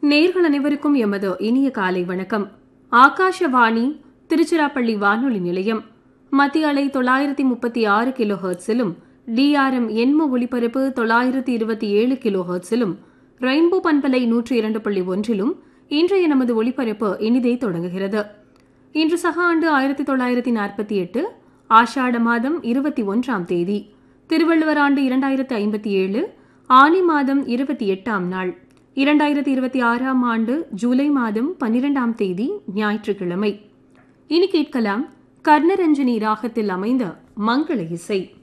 நேர்கள் அனைவருக்கும் எமது இனிய காலை வணக்கம் ஆகாஷவாணி திருச்சிராப்பள்ளி வானொலி நிலையம் மத்திய அலை தொள்ளாயிரத்தி முப்பத்தி ஆறு கிலோ ஹெர்ட்ஸிலும் டிஆர்எம் எண்ம ஒளிபரப்பு தொள்ளாயிரத்தி இருபத்தி ஏழு கிலோ ஹெர்ட்ஸிலும் ரெயின்போ பண்பலை நூற்றி இரண்டு புள்ளி ஒன்றிலும் இன்றைய நமது ஒளிபரப்பு இனிதே தொடங்குகிறது இன்று சக ஆண்டு ஆயிரத்தி தொள்ளாயிரத்தி நாற்பத்தி எட்டு ஆஷாட மாதம் இருபத்தி ஒன்றாம் தேதி திருவள்ளுவர் ஆண்டு இரண்டாயிரத்தி ஐம்பத்தி ஏழு ஆனி மாதம் இருபத்தி எட்டாம் நாள் இரண்டாயிரத்தி இருபத்தி ஆறாம் ஆண்டு ஜூலை மாதம் பன்னிரெண்டாம் தேதி ஞாயிற்றுக்கிழமை இனி கேட்கலாம் கர்ணரஞ்சனி ராகத்தில் அமைந்த மங்கள இசை